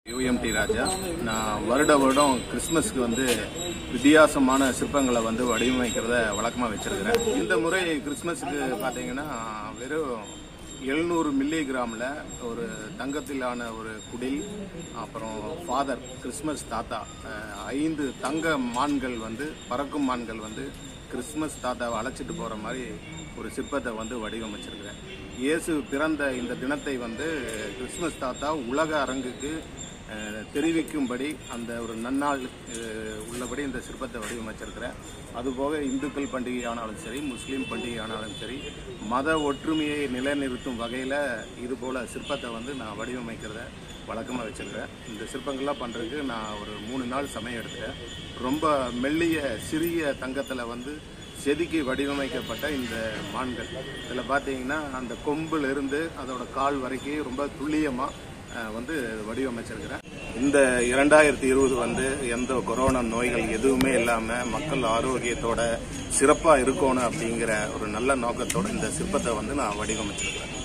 UMT ராஜா நான் வருட வருடம் கிறிஸ்மஸ்க்கு வந்து வித்தியாசமான சிற்பங்களை வந்து வடிவமைக்கிறத வழக்கமாக வச்சிருக்கிறேன் இந்த முறை கிறிஸ்மஸுக்கு பார்த்தீங்கன்னா வெறும் எழுநூறு மில்லி கிராமில் ஒரு தங்கத்திலான ஒரு குடில் அப்புறம் ஃபாதர் கிறிஸ்மஸ் தாத்தா அஹ், ஐந்து தங்க மான்கள் வந்து பறக்கும் மான்கள் வந்து கிறிஸ்மஸ் தாத்தாவை அழைச்சிட்டு போகிற மாதிரி ஒரு சிற்பத்தை வந்து வடிவமைச்சிருக்கிறேன் இயேசு பிறந்த இந்த தினத்தை வந்து கிறிஸ்மஸ் தாத்தா உலக அரங்குக்கு அஹ், தெரிவிக்கும்படி அந்த ஒரு நன்னாள் அஹ், உள்ளபடி இந்த சிற்பத்தை வடிவமைச்சிருக்கிறேன் அதுபோக இந்துக்கள் பண்டிகை ஆனாலும் சரி முஸ்லீம் பண்டிகை ஆனாலும் சரி மத ஒற்றுமையை நிலைநிறுத்தும் வகையில் இது போல் சிற்பத்தை வந்து நான் வடிவமைக்கிறத வழக்கமாக வச்சிருக்கிறேன் இந்த சிற்பங்கள்லாம் பண்ணுறதுக்கு நான் ஒரு மூணு நாள் சமயம் எடுத்தேன் ரொம்ப மெல்லிய சிறிய தங்கத்தில் வந்து செதுக்கி வடிவமைக்கப்பட்ட இந்த மான்கள் இதில் பார்த்தீங்கன்னா அந்த கொம்பில் இருந்து அதோட கால் வரைக்கும் ரொம்ப துல்லியமாக வந்து வடிவமைச்சிருக்கிறேன் இந்த இரண்டாயிரத்தி இருபது வந்து எந்த கொரோனா நோய்கள் எதுவுமே இல்லாமல் மக்கள் ஆரோக்கியத்தோட சிறப்பாக இருக்கணும் அப்படிங்கிற ஒரு நல்ல நோக்கத்தோட இந்த சிற்பத்தை வந்து நான் வடிவமைச்சிருக்கிறேன்